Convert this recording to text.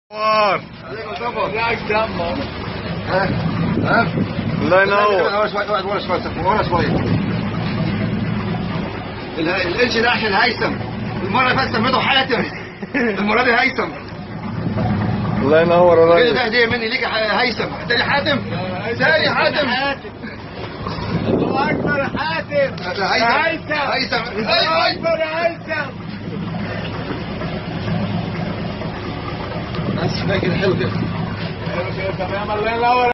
نور ها ها الله ينور ورا شوي ورا ورا شوي ورا شوي ال- الانش ده عشان هيثم المره اللي فاتت سميته حاتم المره دي هيثم الله ينور كده يا ده راجل هديه مني ليك يا ح- هيثم تاني حاتم تاني حاتم الله اكبر حاتم هيثم هيثم ايوه اكبر يا هيثم بس كده حلو كده تمام الله ينور